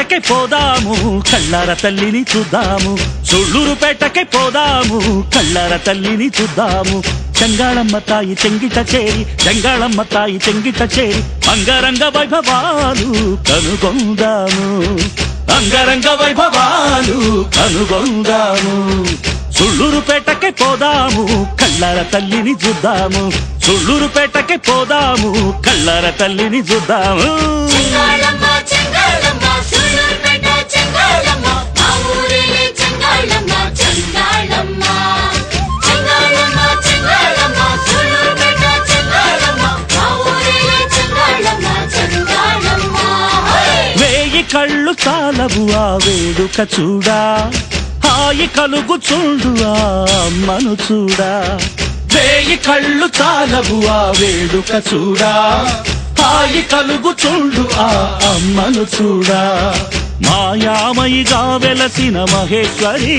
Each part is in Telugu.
పేటకే పోదాము కళ్ళార తల్లిని చూద్దాము సుళ్ళూరు పేటకే పోదాము కళ్ళార తల్లిని చూద్దాము చెంగాళమ్మ తాయి చెంగిట చేరి చెంగాళమ్మ తాయి చెంగిట చేరి అంగరంగ వైభవాలు కనుగొందాము అంగరంగ వైభవాలు కనుగొందాము సుళ్ళూరు పేటకే పోదాము కళ్ళార తల్లిని చూద్దాము సుళ్ళూరు పేటకే పోదాము కళ్ళార తల్లిని చూద్దాము చెంగాళమ్మ చెంగాళమ్మ సూళ్ళూరుపేట చెంగాళమ్మ మా ఊరిలే చెంగాళమ్మ చెంగాళమ్మ చెంగాళమ్మ చెంగాళమ్మ సూళ్ళూరుపేట చెంగాళమ్మ మా ఊరిలే చెంగాళమ్మ చెంగాళమ్మ హై! వేయి కళ్ళు చాలవు ఆ వేడుక చూడా హాయి కలుగు చూడు ఆ అమ్మను చూడా వేయి కళ్ళు చాలవు ఆ వేడుక చూడా హాయి కలుగు చూడు ఆ అమ్మను చూడా మాయామయిగా వెలసిన మహేశ్వరి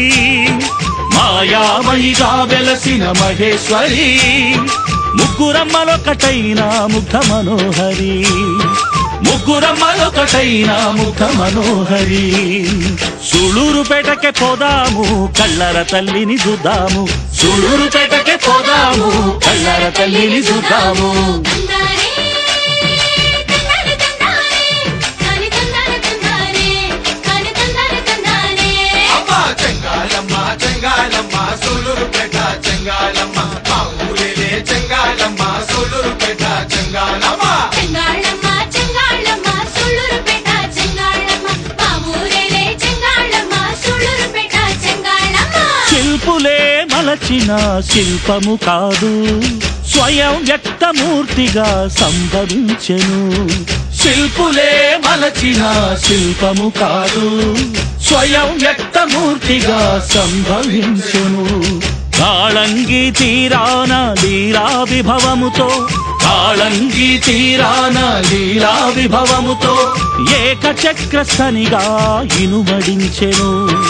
మాయామయిగా వెలసిన మహేశ్వరి ముగ్గురమ్మలొకటైన ముగ్ధ మనోహరి ముగ్గురమ్మలొకటైన ముఖ మనోహరి సుళూరు పేటకే పోదాము కళ్ళర తల్లిని చూద్దాము సుళూరు పేటకే పోదాము కళ్ళర తల్లిని చూద్దాము తందారే తందారే తందారే కాని తందారే తందారే కాని తందారే తందారే అమ్మ చెంగాలమ్మ చెంగాలమ్మ సూలూరుపేట చెంగాలమ్మ మా ఊరిలే చెంగాలమ్మ సూలూరుపేట చెంగాలమ్మ చెంగాళమ్మ చెంగాళమ్మ సూళ్ళూరుపేట చెంగాళమ్మ మా ఊరేలే చెంగాళమ్మ సూళ్ళూరుపేట చెంగాళమ్మ శిల్పులే మలచిన శిల్పము కాదు స్వయం వ్యక్తమూర్తిగా సంభవించెను శిల్పులే మలచిన శిల్పము కాదు స్వయం వ్యక్తమూర్తిగా సంభవించెను కాళంగి తీరాన లీలా విభవముతో కాళంగి తీరాన లీలా విభవముతో ఏకచక్రస్థనిగా ఇనుమడించెను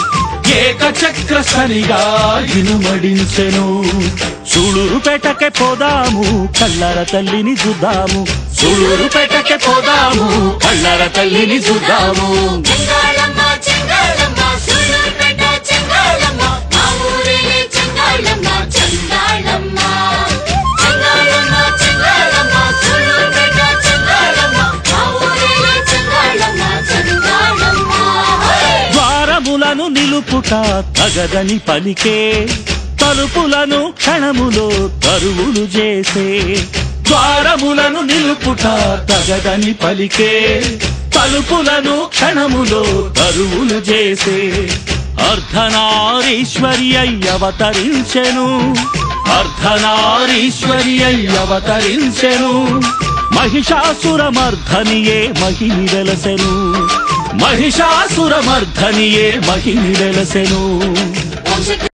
ఏకచక్రస్థనిగా ఇనుమడించెను సుళూరు పెట్టకే పోదాము కళ్ళర తల్లిని చూద్దాము సుళూరు పెట్టకే పోదాము కళ్ళర తల్లిని చూద్దాము చెంగాళమ్మ చెంగాళమ్మ సూళ్ళూరుపేట చెంగాళమ్మ మా ఊరేలే చెంగాళమ్మ చెంగాళమ్మ చెంగాళమ్మ చెంగాళమ్మ సూళ్ళూరుపేట చెంగాళమ్మ మా ఊరేలే చెంగాళమ్మ చెంగాళమ్మ హై! ద్వారములను నిలుపుట తగదని పలికే తలుపులను క్షణములో తరువులు చేసే ద్వారములను నిలుపుట తగదని పలికే తలుపులను క్షణములో తరువులు చేసే అర్ధనారీశ్వరి అయ్యవతరించెను అర్ధనారీశ్వరి అయ్యవతరించెను మహిషాసురమర్ధనియే మహిని వెలసెను మహిషాసురమర్ధనియే మహిని వెలసెను ఓం శక్తి